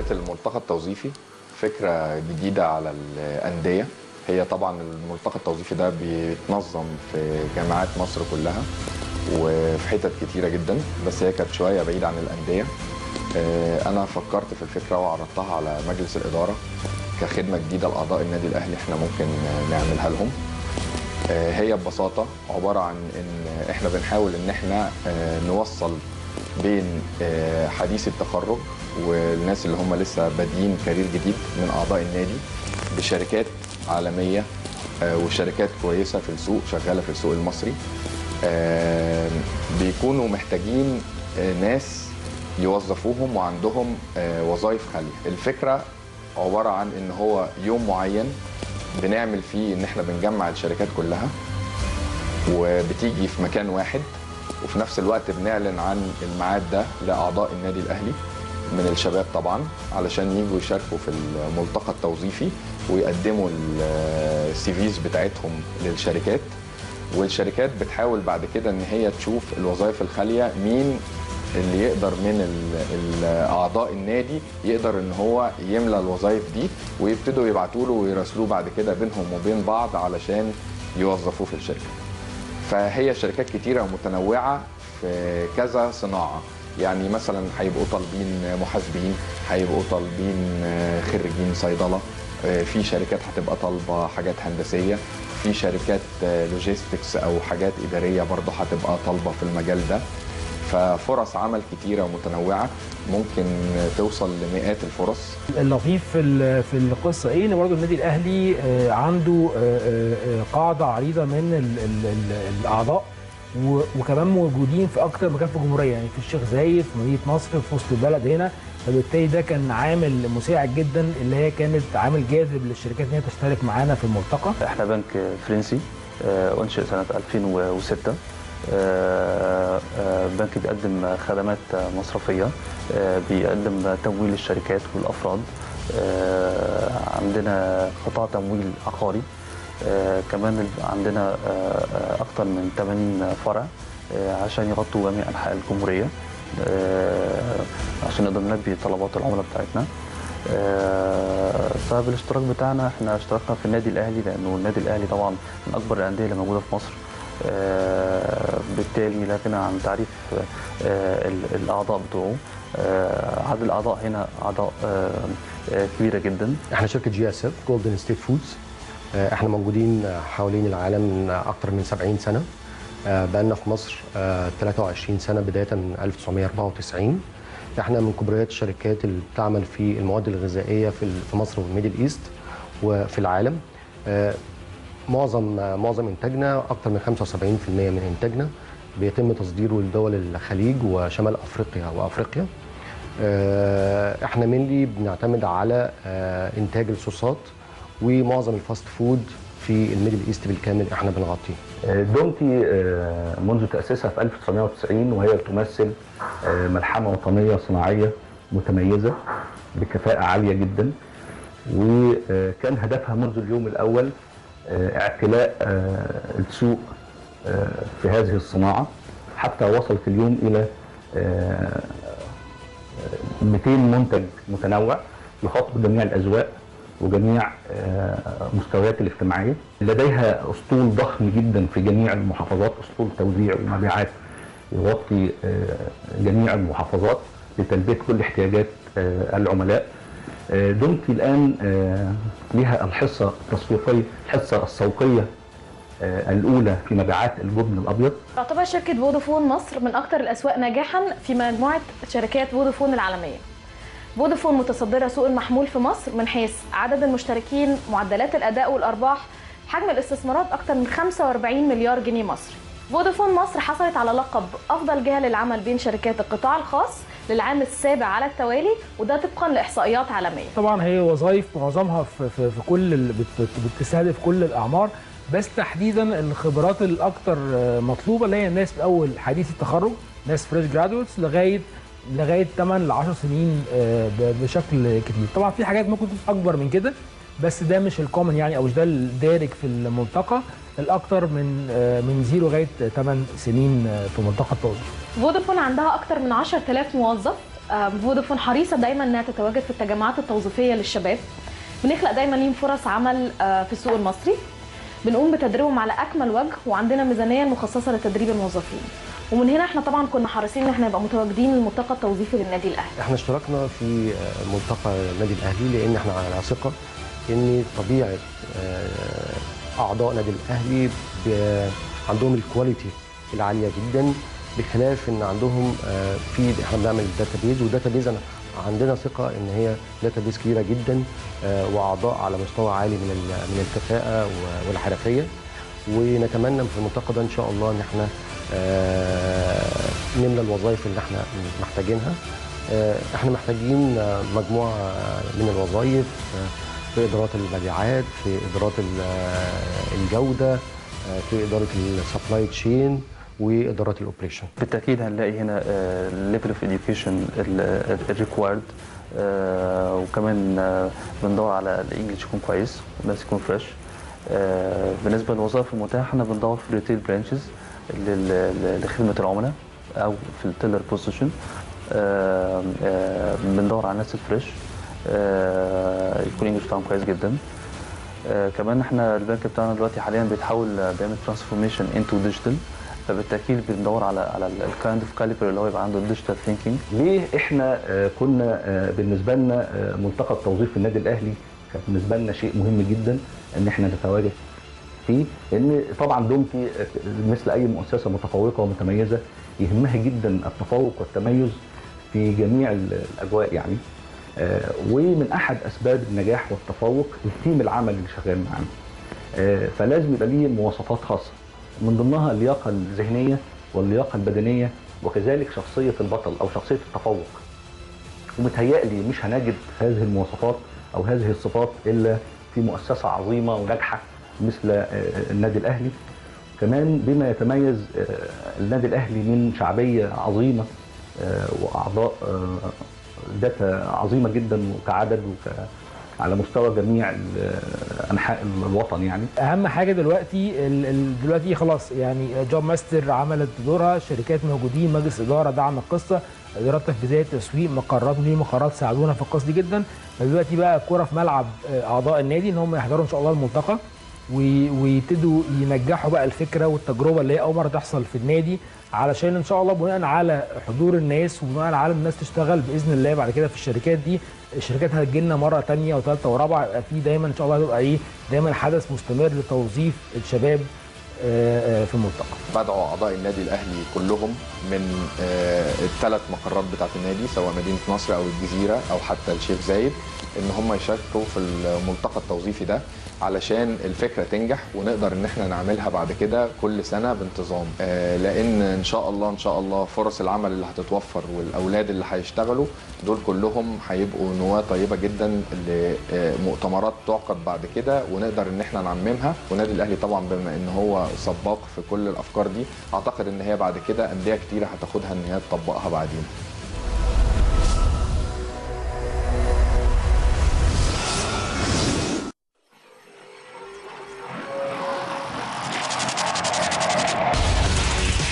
الملتقى التوظيفي فكرة جديدة على الأندية هي طبعا الملتقى التوظيفي ده بيتنظم في جامعات مصر كلها وفي حتت كتيرة جدا بس هي كانت شوية بعيدة عن الأندية آه، أنا فكرت في الفكرة وعرضتها على مجلس الإدارة كخدمة جديدة لأعضاء النادي الأهلي احنا ممكن آه، نعملها لهم آه، هي ببساطة عبارة عن إن إحنا بنحاول إن إحنا آه، نوصل بين آه، حديث التخرج والناس اللي هم لسه بادئين كارير جديد من أعضاء النادي بشركات عالمية آه، وشركات كويسة في السوق شغالة في السوق المصري آه، بيكونوا محتاجين آه، ناس يوظفوهم وعندهم آه، وظائف خالية الفكرة عبارة عن إن هو يوم معين بنعمل فيه إن إحنا بنجمع الشركات كلها وبتيجي في مكان واحد وفي نفس الوقت بنعلن عن الميعاد ده لاعضاء النادي الاهلي من الشباب طبعا علشان يجوا يشاركوا في الملتقى التوظيفي ويقدموا السي فيز بتاعتهم للشركات والشركات بتحاول بعد كده ان هي تشوف الوظائف الخاليه مين اللي يقدر من ال- ال- اعضاء النادي يقدر ان هو يملى الوظائف دي ويبتدوا يبعتوا له ويراسلوه بعد كده بينهم وبين بعض علشان يوظفوه في الشركه فهي شركات كتيرة ومتنوعة في كذا صناعة يعني مثلا هيبقوا طالبين محاسبين هيبقوا طالبين خريجين صيدلة في شركات هتبقى طالبة حاجات هندسية في شركات لوجيستكس أو حاجات إدارية برضه هتبقى طالبة في المجال ده ففرص عمل كتيرة ومتنوعة ممكن توصل لمئات الفرص اللطيف في ال- في القصه ايه ان برضه النادي الاهلي آه، عنده آه، آه، آه، قاعده عريضه من ال ال ال الاعضاء و- وكمان موجودين في اكتر مكان في الجمهوريه يعني في الشيخ زايد في مدينه نصر في وسط البلد هنا فبالتالي ده كان عامل مساعد جدا اللي هي كانت عامل جاذب للشركات ان هي تشترك معانا في الملتقى احنا بنك فرنسي آه، انشئ سنه 2006 آه، آه، بنك بيقدم خدمات مصرفيه آه، بيقدم تمويل للشركات والافراد آه، عندنا قطاع تمويل عقاري آه، كمان عندنا آه، آه، اكثر من 80 فرع آه، عشان يغطوا جميع انحاء الجمهوريه آه، عشان نقدر نلبي طلبات العملاء بتاعتنا آه، سبب الاشتراك بتاعنا احنا اشتركنا في النادي الاهلي لانه النادي الاهلي طبعا من اكبر الانديه اللي موجوده في مصر آه، بالتالي لا غنى عن تعريف آه، ال- الاعضاء بتوعه آه، عدد الاعضاء هنا اعضاء آه، آه، كبيره جدا احنا شركه جي اس اف جولدن ستيت فودز احنا موجودين حوالين العالم من اكتر من 70 سنه آه، بقالنا في مصر آه، 23 سنه بدايه من 1994 احنا من كبريات الشركات اللي بتعمل في المواد الغذائيه في ال- في مصر والميدل ايست وفي العالم آه، معظم آه، معظم انتاجنا اكتر من 75% من انتاجنا بيتم تصديره لدول الخليج وشمال افريقيا وافريقيا آه، احنا مينلي بنعتمد على آه، انتاج الصوصات ومعظم الفاست فود في الميدل ايست بالكامل احنا بنغطيه دونتي آه، منذ تأسيسها في 1990 وهي تمثل آه، ملحمة وطنية صناعية متميزة بكفاءة عالية جدا وكان هدفها منذ اليوم الأول آه، اعتلاء آه، السوق آه، في هذه الصناعة حتى وصلت اليوم إلى آه، 200 منتج متنوع يخاطب جميع الأذواق وجميع آه، مستويات الاجتماعية لديها أسطول ضخم جدا في جميع المحافظات أسطول توزيع ومبيعات يغطي آه، جميع المحافظات لتلبية كل احتياجات آه، العملاء آه، دومتي الآن آه، لها الحصة التسويقية الحصة السوقية آه، الأولى في مبيعات الجبن الأبيض تعتبر شركة فودافون مصر من أكثر الأسواق نجاحا في مجموعة شركات فودافون العالمية. فودافون متصدرة سوق المحمول في مصر من حيث عدد المشتركين، معدلات الأداء والأرباح، حجم الاستثمارات أكثر من 45 مليار جنيه مصري. فودافون مصر حصلت على لقب أفضل جهة للعمل بين شركات القطاع الخاص للعام السابع على التوالي وده طبقا لإحصائيات عالمية. طبعا هي وظائف معظمها في, في, في كل ال- بت- بت- بتستهدف كل الاعمار بس تحديدا الخبرات الاكثر آه، مطلوبه اللي هي الناس في اول حديث التخرج ناس فريش جرادويتس لغايه لغايه 8 ل 10 سنين آه، ب- بشكل كتير طبعا في حاجات ممكن تكون اكبر من كده بس ده مش الكومن يعني او مش ده الدارج في الملتقى الاكثر من آه، من 0 لغايه 8 سنين آه، في ملتقى التوظيف فودافون عندها أكثر من 10000 موظف آه، فودافون حريصه دايما انها تتواجد في التجمعات التوظيفيه للشباب بنخلق دايما ليهم فرص عمل آه، في السوق المصري بنقوم بتدريبهم على اكمل وجه وعندنا ميزانيه مخصصه لتدريب الموظفين ومن هنا احنا طبعا كنا حريصين ان احنا نبقى متواجدين الملتقى التوظيفي للنادي الاهلي احنا اشتركنا في آه، ملتقى النادي الاهلي لان احنا على ثقه ان طبيعه آه، اعضاء نادي الاهلي ب- عندهم الكواليتي العاليه جدا بخلاف ان عندهم آه، في احنا بنعمل داتابيز والداتابيز انا عندنا ثقه ان هي داتابيز كبيره جدا آه، واعضاء على مستوى عالي من ال- من الكفاءه و- والحرفيه ونتمنى في الملتقى ده ان شاء الله ان احنا آه، نملى الوظائف اللي احنا محتاجينها آه، احنا محتاجين آه، مجموعه من الوظائف آه، في ادارات المبيعات في ادارات ال- آه، الجوده آه، في اداره السبلاي تشين وادارات الاوبريشن بالتاكيد هنلاقي هنا الليفل اوف اديوكيشن الريكوايرد وكمان آه، بندور على الانجليش يكون كويس والناس يكون فريش بالنسبه للوظائف المتاحه احنا بندور في الريتيل برانشز لخدمه العملاء او في التيلر بوزيشن بندور على الناس الفريش آه، يكون الانجليش بتاعهم كويس جدا آه، كمان احنا البنك بتاعنا دلوقتي حاليا بيتحول آه، بيعمل ترانسفورميشن انتو ديجيتال فبالتاكيد بندور على على الكايند اوف كاليبر اللي هو يبقى عنده الديجيتال ثينكينج ليه احنا آه، كنا آه، بالنسبه لنا آه، ملتقى التوظيف في النادي الاهلي كان بالنسبه لنا شيء مهم جدا ان احنا نتواجد فيه لان طبعا دومتي آه، مثل اي مؤسسه متفوقه ومتميزه يهمها جدا التفوق والتميز في جميع ال- الاجواء يعني آه، ومن احد اسباب النجاح والتفوق التيم العمل اللي شغال معانا آه، فلازم يبقى ليه مواصفات خاصه من ضمنها اللياقه الذهنيه واللياقه البدنيه وكذلك شخصيه البطل او شخصيه التفوق ومتهيألي مش هنجد هذه المواصفات او هذه الصفات الا في مؤسسه عظيمه وناجحه مثل آه، النادي الاهلي كمان بما يتميز آه، النادي الاهلي من شعبيه عظيمه آه، واعضاء آه، داتا عظيمه جدا كعدد وك على مستوى جميع ال- انحاء الوطن يعني اهم حاجه دلوقتي ال- ال- دلوقتي خلاص يعني جوب ماستر عملت دورها شركات موجودين مجلس اداره دعم القصه ادارات تنفيذيه تسويق مقرات وليه مقرات ساعدونا في القصه دي جدا فدلوقتي بقى الكوره في ملعب آه، اعضاء النادي ان هم يحضروا ان شاء الله الملتقى وي- ويبتدوا ينجحوا بقى الفكره والتجربه اللي هي اول مره تحصل في النادي علشان ان شاء الله بناء على حضور الناس وبناء على الناس تشتغل باذن الله بعد كده في الشركات دي الشركات هتجي لنا مره ثانيه وثالثه ورابعه يبقى في دايما ان شاء الله هيبقى ايه دايما حدث مستمر لتوظيف الشباب آه، آه، في الملتقى بدعو اعضاء النادي الاهلي كلهم من الثلاث مقرات بتاعه النادي سواء مدينه نصر او الجزيره او حتى الشيخ زايد ان هم يشاركوا في الملتقى التوظيفي ده علشان الفكره تنجح ونقدر ان احنا نعملها بعد كده كل سنه بانتظام آه، لان ان شاء الله ان شاء الله فرص العمل اللي هتتوفر والاولاد اللي هيشتغلوا دول كلهم هيبقوا نواه طيبه جدا لمؤتمرات تعقد بعد كده ونقدر ان احنا نعممها والنادي الاهلي طبعا بما ان هو سباق في كل الافكار دي اعتقد ان هي بعد كده انديه كتيره هتاخدها ان هي تطبقها بعدين